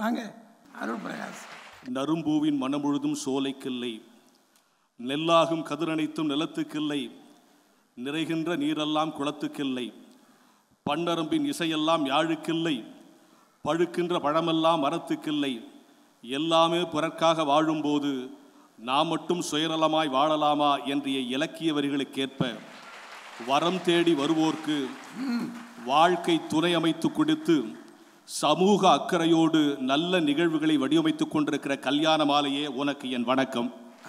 வாங்க அருள் பிரகாஷ் நரும்பூவின் மனமுழுதும் சோலைக்கில்லை நெல்லாகும் கதிரனைத்தும் நிலத்துக்கில்லை நிறைகின்ற நீரெல்லாம் குளத்துக்கில்லை பன்னரம்பின் இசையெல்லாம் யாழுக்கில்லை பழுக்கின்ற பழமெல்லாம் மரத்துக்கில்லை எல்லாமே பிறர்க்காக வாழும்போது நாம் மட்டும் சுயநலமாய் வாழலாமா என்றிய இலக்கிய வரிகளுக்கேற்ப வரம் தேடி வருவோர்க்கு வாழ்க்கை துணை அமைத்து கொடுத்து சமூக அக்கறையோடு நல்ல நிகழ்வுகளை வடிவமைத்துக் கொண்டிருக்கிற கல்யாண மாலையே உனக்கு என் வணக்கம்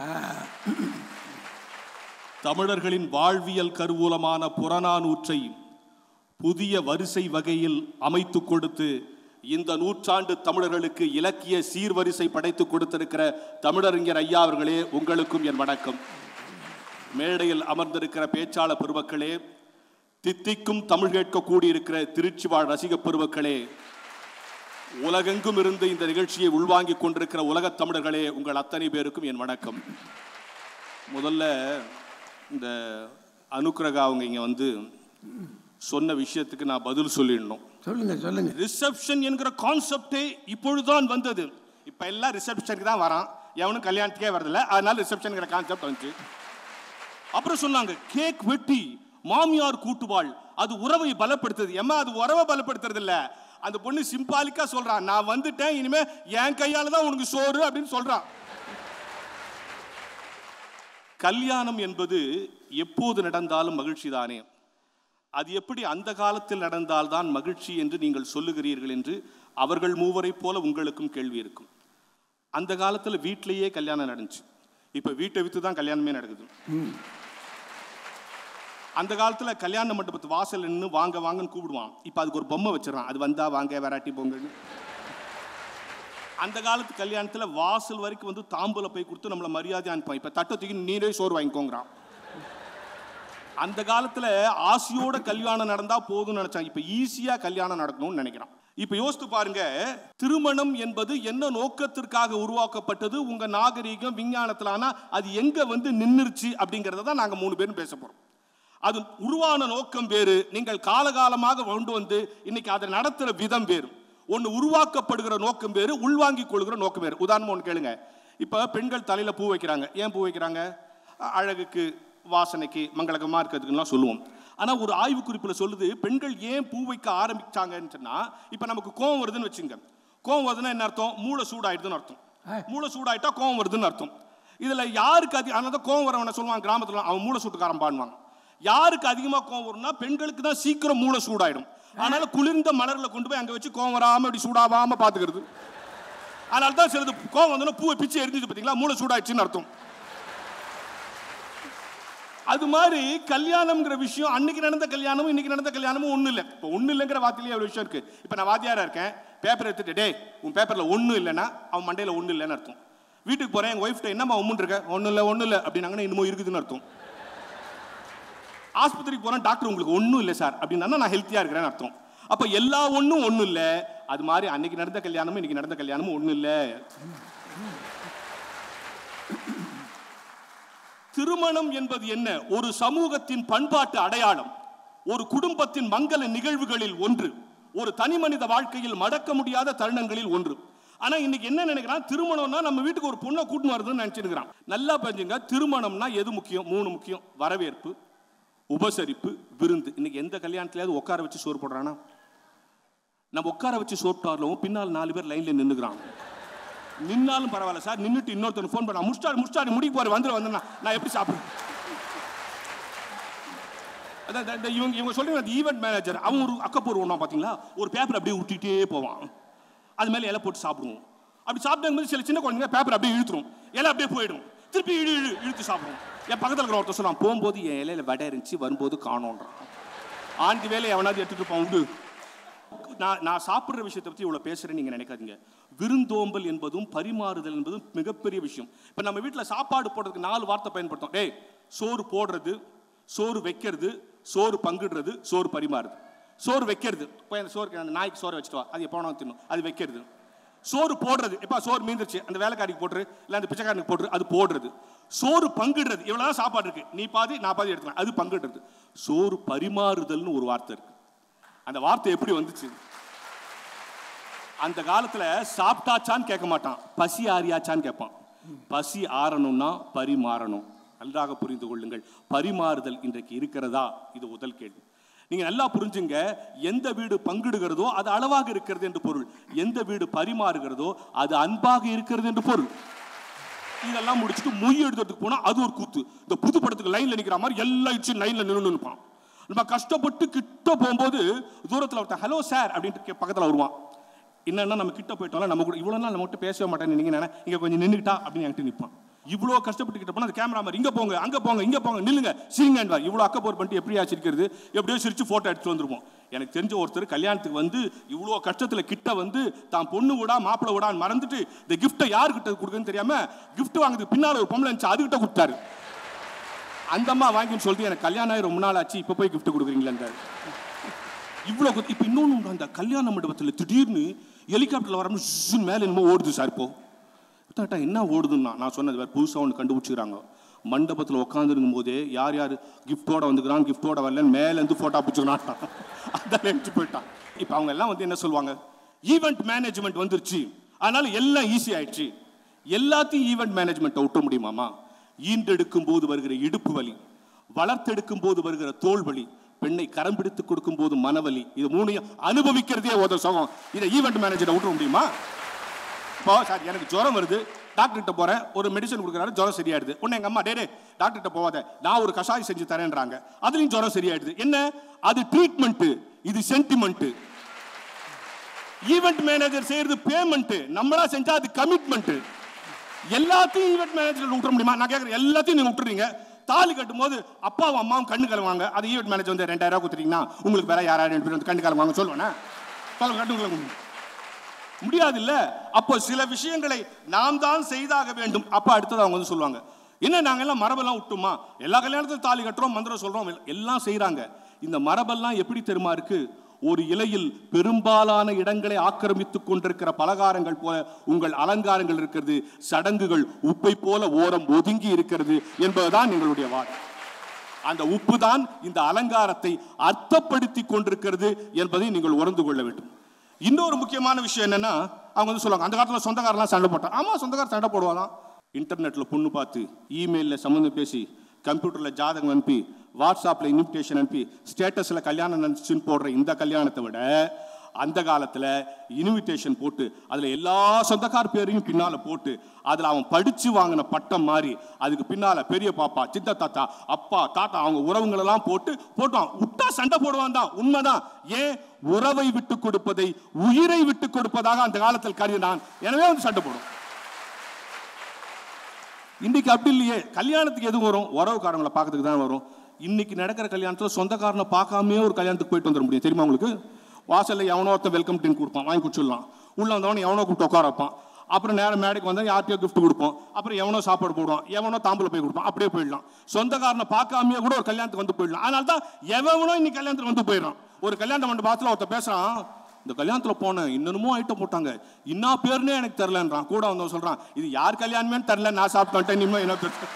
தமிழர்களின் வாழ்வியல் கருவூலமான புறநானூற்றை புதிய வரிசை வகையில் அமைத்து கொடுத்து இந்த நூற்றாண்டு தமிழர்களுக்கு இலக்கிய சீர்வரிசை படைத்து கொடுத்திருக்கிற தமிழறிஞர் ஐயா அவர்களே உங்களுக்கும் என் வணக்கம் மேடையில் அமர்ந்திருக்கிற பேச்சாளர் பெருமக்களே தித்திக்கும் தமிழ் கேட்க கூடியிருக்கிற திருச்சி வாழ் ரசிக பெருமக்களே உலகெங்கும் இருந்து இந்த நிகழ்ச்சியை உள்வாங்கிக் கொண்டிருக்கிற உலகத் தமிழர்களே உங்கள் அத்தனை பேருக்கும் என் வணக்கம் முதல்ல இந்த அனுக்கிரகா அவங்க இங்க வந்து சொன்ன விஷயத்துக்கு நான் பதில் சொல்லிடணும் சொல்லுங்க சொல்லுங்க ரிசப்ஷன் என்கிற கான்செப்டே இப்பொழுதுதான் வந்தது இப்ப எல்லாம் ரிசப்ஷனுக்கு தான் வரான் எவனும் கல்யாணத்துக்கே வரதில்ல அதனால ரிசப்ஷன்ங்கிற கான்செப்ட் வந்துச்சு அப்புறம் சொன்னாங்க கேக் வெட்டி மாமியார் கூட்டுவாள் அது உறவை பலப்படுத்துது ஏம்மா அது உறவை பலப்படுத்துறது இல்ல அந்த பொண்ணு சிம்பாலிக்கா சொல்றான் நான் வந்துட்டேன் இனிமே என் கையால தான் உனக்கு சோறு அப்படின்னு சொல்றான் கல்யாணம் என்பது எப்போது நடந்தாலும் மகிழ்ச்சி தானே அது எப்படி அந்த காலத்தில் நடந்தால்தான் மகிழ்ச்சி என்று நீங்கள் சொல்லுகிறீர்கள் என்று அவர்கள் மூவரைப் போல உங்களுக்கும் கேள்வி இருக்கும் அந்த காலத்தில் வீட்டிலேயே கல்யாணம் நடந்துச்சு இப்போ வீட்டை விற்று தான் கல்யாணமே நடக்குது அந்த காலத்தில் கல்யாண மண்டபத்து வாசல் நின்று வாங்க வாங்கன்னு கூப்பிடுவான் இப்போ அதுக்கு ஒரு பொம்மை வச்சிடறான் அது வந்தா வாங்க வெராட்டி பொங்கல்னு அந்த காலத்து கல்யாணத்தில் வாசல் வரைக்கும் வந்து தாம்பூல போய் கொடுத்து நம்மளை மரியாதை அனுப்பான் இப்போ தட்டை தூக்கி நீரே சோறு வாங்கிக்கோங்கிறான் அந்த காலத்துல ஆசையோட கல்யாணம் நடந்தா போதும்னு நினைச்சாங்க இப்ப ஈஸியா கல்யாணம் நடக்கணும்னு நினைக்கிறான் இப்ப யோசித்து பாருங்க திருமணம் என்பது என்ன நோக்கத்திற்காக உருவாக்கப்பட்டது உங்க நாகரீகம் விஞ்ஞானத்துல ஆனா அது எங்க வந்து நின்னுருச்சு அப்படிங்கறத தான் நாங்க மூணு பேரும் பேச போறோம் அது உருவான நோக்கம் வேறு நீங்கள் காலகாலமாக கொண்டு வந்து இன்னைக்கு அதை நடத்துற விதம் வேறு ஒன்று உருவாக்கப்படுகிற நோக்கம் வேறு உள்வாங்கிக் கொள்கிற நோக்கம் வேறு உதாரணம் ஒன்று கேளுங்க இப்போ பெண்கள் தலையில பூ வைக்கிறாங்க ஏன் பூ வைக்கிறாங்க அ- அழகுக்கு வாசனைக்கு மங்களகரமாக இருக்கிறதுக்குலாம் சொல்லுவோம் ஆனால் ஒரு ஆய்வு குறிப்பில் சொல்லுது பெண்கள் ஏன் பூ வைக்க ஆரம்பிச்சாங்கன்னு சொன்னால் இப்போ நமக்கு கோவம் வருதுன்னு வச்சுங்க கோவம் வருதுன்னா என்ன அர்த்தம் மூளை சூடாயிடுதுன்னு அர்த்தம் மூளை சூடாயிட்டா கோவம் வருதுன்னு அர்த்தம் இதில் யாருக்கு அதிக அதனால தான் கோவம் வரவன சொல்லுவாங்க கிராமத்தில் அவன் மூளை சூட்டுக்காரன் பாடுவாங்க யாருக்கு அதிகமாக கோவம் வரும்னா பெண்களுக்கு தான் சீக்கிரம் மூளை சூடாயிடும் அதனால குளிர்ந்த மலர்ல கொண்டு போய் அங்க வச்சு கோவம் வராம இப்படி சூடாவாம பாத்துக்கிறது அதனால தான் சிலது கோவம் வந்தோன்னா பூவை பிச்சு எரிஞ்சுது பார்த்தீங்களா மூளை சூடாயிடுச்சுன்னு அர்த்தம் அது மாதிரி கல்யாணம்ங்கிற விஷயம் அன்னைக்கு நடந்த கல்யாணமும் இன்னைக்கு நடந்த கல்யாணமும் ஒன்றும் இல்லை இப்போ ஒன்றும் இல்லைங்கிற வார்த்தையிலேயே அவ்வளோ விஷயம் இருக்கு இப்போ நான் வாத்தியாரா இருக்கேன் பேப்பர் எடுத்துட்டு டேய் உன் பேப்பரில் ஒன்றும் இல்லைன்னா அவன் மண்டையில் ஒன்றும் இல்லைன்னு அர்த்தம் வீட்டுக்கு போகிறேன் எங்கள் ஒய்ஃப்ட்ட என்னம்மா உம்முன்னு இருக்க ஒன்றும் இல்லை ஒன்றும் இல்லை அப்படின்னாங்கன்னா இன்னமும் இருக்குதுன்னு அர்த்தம் ஆஸ்பத்திரிக்கு போறேன் டாக்டர் உங்களுக்கு ஒன்றும் இல்லை சார் அப்படின்னா நான் ஹெல்த்தியாக இருக்கிறேன்னு அர்த்தம் அப்போ எல்லா ஒன்றும் ஒன்றும் இல்லை அது மாதிரி அன்னைக்கு நடந்த கல்யாணமும் இன்னைக்கு நடந்த கல்யாணமும் ஒன்றும் இல்லை திருமணம் என்பது என்ன ஒரு சமூகத்தின் பண்பாட்டு அடையாளம் ஒரு குடும்பத்தின் மங்கள நிகழ்வுகளில் ஒன்று ஒரு தனி மனித வாழ்க்கையில் மடக்க முடியாத தருணங்களில் ஒன்று ஆனா இன்னைக்கு என்ன நினைக்கிறான் திருமணம்னா நம்ம வீட்டுக்கு ஒரு பொண்ணை கூட்டின்னு வருதுன்னு நினைச்சிருக்கிறான் நல்லா தெரிஞ்சுங்க திருமணம்னா எது முக்கியம் மூணு முக்கியம் வரவேற்பு உபசரிப்பு விருந்து இன்னைக்கு எந்த கல்யாணத்துலயாவது உட்கார வச்சு சோறு போடுறானா நம்ம உட்கார வச்சு சோப்பிட்டாலும் பின்னால் நாலு பேர் லைன்ல நின்னுக்கிறான் நின்னாலும் பரவாயில்ல சார் நின்னுட்டு இன்னொருத்தர் ஃபோன் பண்ணா முடிச்சாரு முடிச்சாரு முடிக்க போற வந்துரு வந்தா நான் எப்படி சாப்பிடுறேன் அதான் இந்த- இந்த இவங்க இவங்க சொல்றீங்க அந்த ஈவெண்ட் மேனேஜர் அவன் ஒரு அக்கப்பூர் ஒன்றா பார்த்தீங்களா ஒரு பேப்பர் அப்படியே விட்டுட்டே போவான் அது மேலே இலை போட்டு சாப்பிடுவோம் அப்படி சாப்பிடும்போது சில சின்ன குழந்தைங்க பேப்பர் அப்படியே இழுத்துரும் இலை அப்படியே போயிடும் திருப்பி இழு இழு இழுத்து சாப்பிடுவோம் என் பக்கத்தில் இருக்கிற ஒருத்தர் சொன்னான் போகும்போது என் இலையில வடை இருந்துச்சு வரும்போது காணோன்றான் ஆண்டி வேலை எவனாவது எடுத்துட்டு போவான் உண்டு நான் நான் சாப்பிட்ற விஷயத்தை பற்றி இவ்வளோ பேசுகிறேன்னு நீங்கள் நினைக்காதீங்க விருந்தோம்பல் என்பதும் பரிமாறுதல் என்பதும் மிகப்பெரிய விஷயம் இப்போ நம்ம வீட்டில் சாப்பாடு போடுறதுக்கு நாலு வார்த்தை பயன்படுத்தோம் டேய் சோறு போடுறது சோறு வைக்கிறது சோறு பங்கிடுறது சோறு பரிமாறுது சோறு வைக்கிறது போய் அந்த சோறு அந்த நாய்க்கு சோறு வச்சுட்டு வா அது எப்போ வேணாலும் தின்னும் அது வைக்கிறது சோறு போடுறது எப்பா சோறு மீந்துருச்சு அந்த வேலைக்காரிக்கு போட்டுரு இல்லை அந்த பிச்சைக்காரனுக்கு போட்டுரு அது போடுறது சோறு பங்கிடுறது இவ்வளவுதான் சாப்பாடு இருக்கு நீ பாதி நான் பாதி எடுத்துக்கலாம் அது பங்கிடுறது சோறு பரிமாறுதல்னு ஒரு வார்த்தை இருக்கு அந்த வார்த்தை எப்படி வந்துச்சு அந்த காலத்துல சாப்பிட்டாச்சான்னு கேட்க மாட்டான் பசி ஆறியாச்சான்னு கேட்பான் பசி ஆறணும்னா பரிமாறணும் நன்றாக புரிந்து கொள்ளுங்கள் பரிமாறுதல் இன்றைக்கு இருக்கிறதா இது முதல் கேள்வி நீங்க நல்லா புரிஞ்சுங்க எந்த வீடு பங்கிடுகிறதோ அது அளவாக இருக்கிறது என்று பொருள் எந்த வீடு பரிமாறுகிறதோ அது அன்பாக இருக்கிறது என்று பொருள் இதெல்லாம் முடிச்சுட்டு மொய் எடுத்துட்டு போனா அது ஒரு கூத்து இந்த புது படத்துக்கு லைன்ல நிக்கிற மாதிரி எல்லாம் இச்சு லைன்ல நின்று நிற்பான் நம்ம கஷ்டப்பட்டு கிட்ட போகும்போது தூரத்துல ஒருத்தன் ஹலோ சார் அப்படின்ட்டு கே- பக்கத்துல வருவான் என்னன்னா நம்ம கிட்ட போயிட்டோம்ல நம்ம கூட இவ்வளவு நாள் நம்ம கிட்ட பேசவே மாட்டேன்னு நீங்க நினை இங்க கொஞ்சம் நின்னுக்கிட்டா அப்படின்னு என்கிட்ட நிற்பான் இவ்வளோ கஷ்டப்பட்டு கிட்ட போனா அந்த கேமரா மாதிரி இங்க போங்க அங்க போங்க இங்க போங்க நில்லுங்க சிரிங்க இவ்வளோ அக்க போர் பண்ணிட்டு எப்படியா சிரிக்கிறது எப்படியோ சிரிச்சு போட்டோ எடுத்து வந்துருவோம் எனக்கு தெரிஞ்ச ஒருத்தர் கல்யாணத்துக்கு வந்து இவ்வளோ கஷ்டத்துல கிட்ட வந்து தான் பொண்ணு விடா மாப்பிள்ளை விடான்னு மறந்துட்டு இந்த கிஃப்ட்டை யாருக்கிட்ட கொடுக்குன்னு தெரியாம gift வாங்குறதுக்கு பின்னால ஒரு பொம்பளை இருந்துச்சு அதுகிட்ட கொடுத்தாரு அந்த அம்மா வாங்கின்னு சொல்லிட்டு எனக்கு கல்யாணம் ஆகி ரொம்ப நாள் ஆச்சு இப்போ போய் gift கொடுக்குறீங்களா இவ்வளோ குத்து- இப்போ இன்னொன்று உண்டு, அந்த கல்யாண மண்டபத்தில் திடீர்னு ஹெலிகாப்டரில் வரணும் மேலே என்னமோ ஓடுது சார் இப்போ தாட்டா என்ன ஓடுதுன்னா நான் சொன்னது வேறு புதுசாக ஒன்று கண்டுபிடிச்சிக்கிறாங்க மண்டபத்தில் உட்காந்துருக்கும் போதே யார் யார் கிஃப்டோட வந்துக்கிறான் கிஃப்டோட வரலன்னு மேலேருந்து ஃபோட்டோ பிடிச்சிக்கிறான் அதான் நினச்சி போயிட்டான் இப்போ அவங்க எல்லாம் வந்து என்ன சொல்லுவாங்க ஈவெண்ட் மேனேஜ்மெண்ட் வந்துருச்சு அதனால எல்லாம் ஈஸி ஆயிடுச்சு எல்லாத்தையும் ஈவெண்ட் மேனேஜ்மெண்ட்டை விட்ட முடியுமாமா ஈண்டெடுக்கும் போது வருகிற இடுப்பு வலி வளர்த்தெடுக்கும் போது வருகிற தோல் வலி பெண்ணை கரம் பிடித்து கொடுக்கும் போது மனவலி இது மூணையும் அனுபவிக்கிறதே ஒரு சுகம் இதை ஈவெண்ட் மேனேஜரை விட்டுற முடியுமா இப்போ சார் எனக்கு ஜுரம் வருது டாக்டர் கிட்ட போறேன் ஒரு மெடிசன் கொடுக்குறாரு ஜுரம் சரியாயிடுது உடனே எங்க அம்மா டே டே டாக்டர் கிட்ட போவாத நான் ஒரு கஷாயம் செஞ்சு தரேன்றாங்க அதுலயும் ஜுரம் சரியாயிடுது என்ன அது ட்ரீட்மெண்ட் இது சென்டிமெண்ட் ஈவெண்ட் மேனேஜர் செய்யறது பேமெண்ட் நம்மளா செஞ்சா அது கமிட்மெண்ட் எல்லாத்தையும் ஈவெண்ட் மேனேஜர் விட்டுற முடியுமா நான் கேட்குறேன் எல்லாத்தையும் நீங்க விட்டுறீங்க தாலி கட்டும் போது அப்பாவும் அம்மாவும் கண்ணு கலவாங்க அது ஈவெண்ட் மேனேஜர் வந்து ரெண்டாயிரம் ரூபாய் கொடுத்துட்டீங்கன்னா உங்களுக்கு வேற யாராவது ரெண்டு பேர் வந்து கண்ணு கலவாங்க சொல்லுவேண்ணா சொல்லுங்க கண்ணு கலவாங்க முடியாது இல்ல அப்போ சில விஷயங்களை நாம் தான் செய்தாக வேண்டும் அப்ப அடுத்தது அவங்க வந்து சொல்லுவாங்க என்ன நாங்க எல்லாம் மரபெல்லாம் விட்டுமா எல்லா கல்யாணத்திலும் தாலி கட்டுறோம் மந்திரம் சொல்றோம் எல்லாம் செய்றாங்க இந்த மரபெல்லாம் எப்படி தெரியுமா இருக்கு ஒரு இலையில் பெரும்பாலான இடங்களை ஆக்கிரமித்துக் கொண்டிருக்கிற பலகாரங்கள் போல உங்கள் அலங்காரங்கள் இருக்கிறது சடங்குகள் உப்பை போல ஓரம் ஒதுங்கி இருக்கிறது என்பதுதான் எங்களுடைய வாதம் அந்த உப்பு தான் இந்த அலங்காரத்தை அர்த்தப்படுத்தி கொண்டிருக்கிறது என்பதை நீங்கள் உணர்ந்து கொள்ள வேண்டும் இன்னொரு முக்கியமான விஷயம் என்னன்னா அவங்க வந்து சொல்லுவாங்க அந்த காலத்துல சொந்தக்காரெல்லாம் சண்டை போட்டான் ஆமா சொந்தக்கார சண்டை போடுவாதான் இன்டர்நெட்ல பொண்ணு பார்த்து இமெயிலில் சம்மந்தம் பேசி கம்ப்யூட்டர்ல ஜாதகம் அனுப்பி வாட்ஸ்அப்ல இன்விடேஷன் அனுப்பி ஸ்டேட்டஸ்ல கல்யாணம் நினைச்சுன்னு போடுற இந்த கல்யாணத்தை விட அந்த காலத்துல இன்விடேஷன் போட்டு அதுல எல்லா சொந்தக்கார் பேரையும் பின்னால போட்டு அதுல அவன் படிச்சு வாங்கின பட்டம் மாதிரி அதுக்கு பின்னால பெரிய பாப்பா சித்த தாத்தா அப்பா தாத்தா அவங்க உறவுங்களெல்லாம் போட்டு போட்டான் விட்டா சண்டை போடுவான் தான் உண்மைதான் ஏன் உறவை விட்டு கொடுப்பதை உயிரை விட்டு கொடுப்பதாக அந்த காலத்தில் கருதினான் எனவே வந்து சண்டை போடும் இன்னைக்கு அப்படி இல்லையே கல்யாணத்துக்கு எது வரும் உறவுக்காரங்களை பார்க்கறதுக்கு தான் வரும் இன்னைக்கு நடக்கிற கல்யாணத்துல சொந்தக்காரனை பார்க்காமயே ஒரு கல்யாணத்துக்கு போயிட்டு வந்துட முடியும் தெரியுமா உங்களுக்கு வாசல்ல எவனோ ஒருத்தன் வெல்கம் ட்ரிங்க் கொடுப்பான் வாங்கி குடிச்சிடலாம் உள்ள வந்தவன் எவனோ கூப்பிட்டு உட்கார வைப்பான் அப்புறம் நேரம் மேடைக்கு வந்தா யார்கிட்டயோ gift கொடுப்போம் அப்புறம் எவனோ சாப்பாடு போடுவான் எவனோ தாம்பூல போய் கொடுப்பான் அப்படியே போயிடலாம் சொந்தக்காரனை பார்க்காமயே கூட ஒரு கல்யாணத்துக்கு வந்து போயிடலாம் அதனால தான் எவனோ இன்னைக்கு கல்யாணத்துக்கு வந்து போயிடறான் ஒரு கல்யாண மண்டபத்தில் ஒருத்தன் பேசுறான் இந்த கல்யாணத்துல போனேன் இன்னமும் ஐட்டம் போட்டாங்க இன்னா பேருனே எனக்கு தெரிலன்றான் கூட வந்தவன் சொல்றான் இது யார் கல்யாணமே தெரில நான் சாப்பிட்டு வந்துட்டேன் இனிமே என்ன தெரியும்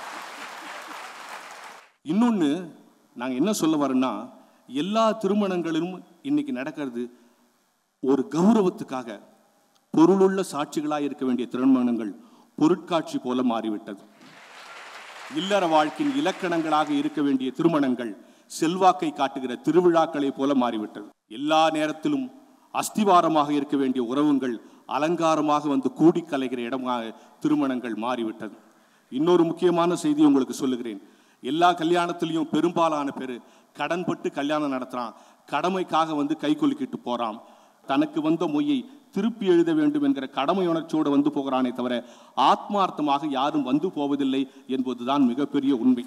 இன்னொன்னு நாங்க என்ன சொல்ல வரோம்னா எல்லா திருமணங்களிலும் இன்னைக்கு நடக்கிறது ஒரு கௌரவத்துக்காக பொருளுள்ள சாட்சிகளாய் இருக்க வேண்டிய திருமணங்கள் பொருட்காட்சி போல மாறிவிட்டது இல்லற வாழ்க்கையின் இலக்கணங்களாக இருக்க வேண்டிய திருமணங்கள் செல்வாக்கை காட்டுகிற திருவிழாக்களை போல மாறிவிட்டது எல்லா நேரத்திலும் அஸ்திவாரமாக இருக்க வேண்டிய உறவுகள் அலங்காரமாக வந்து கூடி கலைகிற இடமாக திருமணங்கள் மாறிவிட்டது இன்னொரு முக்கியமான செய்தி உங்களுக்கு சொல்லுகிறேன் எல்லா கல்யாணத்திலையும் பெரும்பாலான பேர் கடன்பட்டு கல்யாணம் நடத்துறான் கடமைக்காக வந்து கை குலுக்கிட்டு போறான் தனக்கு வந்த மொய்யை திருப்பி எழுத வேண்டும் என்கிற கடமை உணர்ச்சியோடு வந்து போகிறானே தவிர ஆத்மார்த்தமாக யாரும் வந்து போவதில்லை என்பதுதான் மிகப்பெரிய உண்மை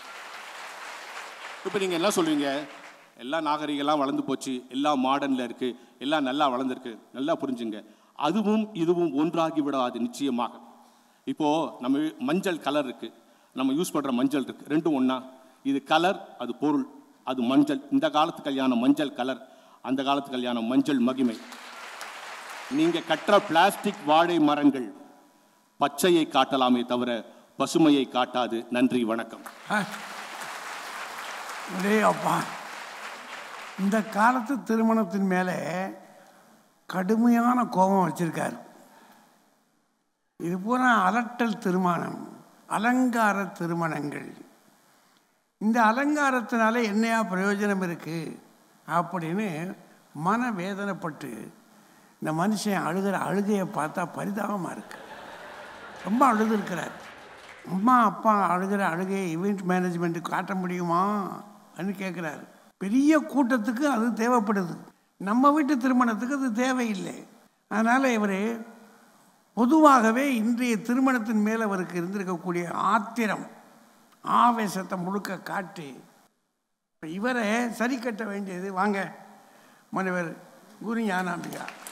இப்போ நீங்க என்ன சொல்லுவீங்க எல்லாம் நாகரிகம்லாம் வளர்ந்து போச்சு எல்லாம் மாடர்ன்ல இருக்கு எல்லாம் நல்லா வளர்ந்துருக்கு நல்லா புரிஞ்சுங்க அதுவும் இதுவும் ஒன்றாகி விடாது நிச்சயமாக இப்போ நம்ம மஞ்சள் கலர் இருக்கு நம்ம யூஸ் பண்ற மஞ்சள் இருக்கு ரெண்டும் ஒண்ணா இது கலர் அது பொருள் அது மஞ்சள் இந்த காலத்து கல்யாணம் மஞ்சள் கலர் அந்த காலத்து கல்யாணம் மஞ்சள் மகிமை நீங்க கட்டுற பிளாஸ்டிக் வாழை மரங்கள் பச்சையை காட்டலாமே தவிர பசுமையை காட்டாது நன்றி வணக்கம் ஒரே அப்பா இந்த காலத்து திருமணத்தின் மேலே கடுமையான கோபம் வச்சிருக்காரு இது பூரா அலட்டல் திருமணம் அலங்கார திருமணங்கள் இந்த அலங்காரத்தினால என்னையா பிரயோஜனம் இருக்கு அப்படின்னு மன வேதனைப்பட்டு இந்த மனுஷன் அழுகிற அழுகையை பார்த்தா பரிதாபமாக இருக்கு ரொம்ப அழுதுருக்கிறார் அம்மா அப்பா அழுகிற அழுகையை ஈவெண்ட் மேனேஜ்மெண்ட்டுக்கு காட்ட முடியுமா அப்படின்னு கேட்குறாரு பெரிய கூட்டத்துக்கு அது தேவைப்படுது நம்ம வீட்டு திருமணத்துக்கு அது தேவையில்லை அதனால் இவர் பொதுவாகவே இன்றைய திருமணத்தின் மேல் அவருக்கு இருந்திருக்கக்கூடிய ஆத்திரம் ஆவேசத்தை முழுக்க காட்டி இப்ப இவரை சரி கட்ட வேண்டியது வாங்க முனைவர் குரு ஞானாம்பிகா